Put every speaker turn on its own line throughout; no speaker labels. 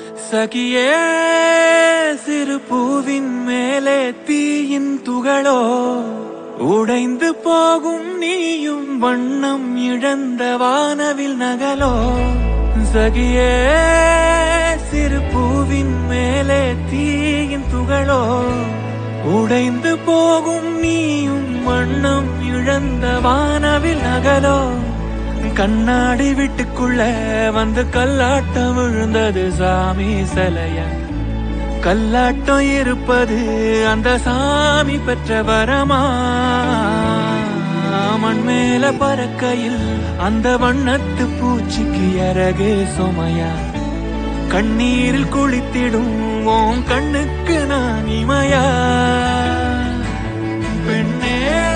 சகியே சிறு பூவின் மேலே தீயின் துகளோ உடைந்து போகும் நீயும் வண்ணம் இழந்த வானவில் நகலோ சகியே சிறு பூவின் மேலே தீயின் துகளோ உடைந்து போகும் நீயும் வண்ணம் இழந்த வானவில் நகலோ கண்ணாடி வீட்டுக்குள்ள வந்து கல்லாட்டம் விழுந்தது சாமி சிலைய கல்லாட்டம் இருப்பது அந்த சாமி பெற்ற வரமா மண் மேல பறக்கையில் அந்த வண்ணத்து பூச்சிக்கு இறகு சுமையா கண்ணீரில் குளித்திடும் உன் கண்ணுக்கு நான் இமையா பெண்ணே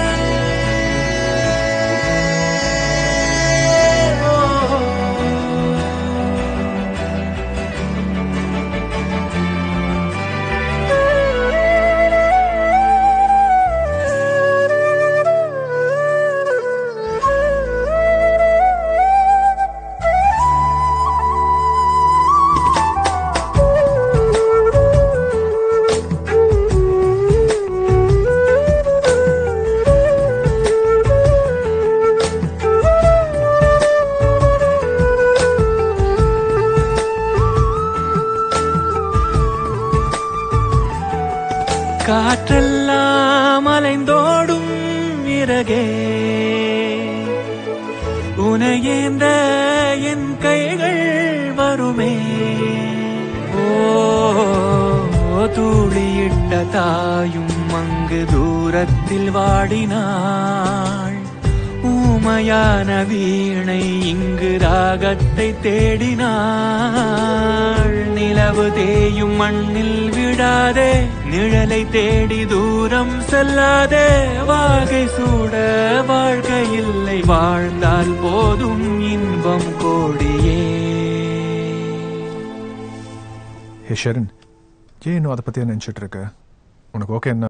காற்றெல்லாம் அலைந்தோடும் இறகே உனையேந்த என் கைகள் வருமே ஓ தூளியிட்ட தாயும் அங்கு தூரத்தில் வாடினாள் ஊமையான வீணை இங்கு ராகத்தை தேடினாள் நிலவு தேயும் மண்ணில் விடாதே நிழலை தேடி தூரம் செல்லாதே வாகை சூட வாழ்க்கை இல்லை வாழ்ந்தால் போதும் இன்பம் கோடியே
ஹே ஷெரின் ஏன் இன்னும் அதை பற்றியே நினச்சிட்டு இருக்க உனக்கு ஓகே என்ன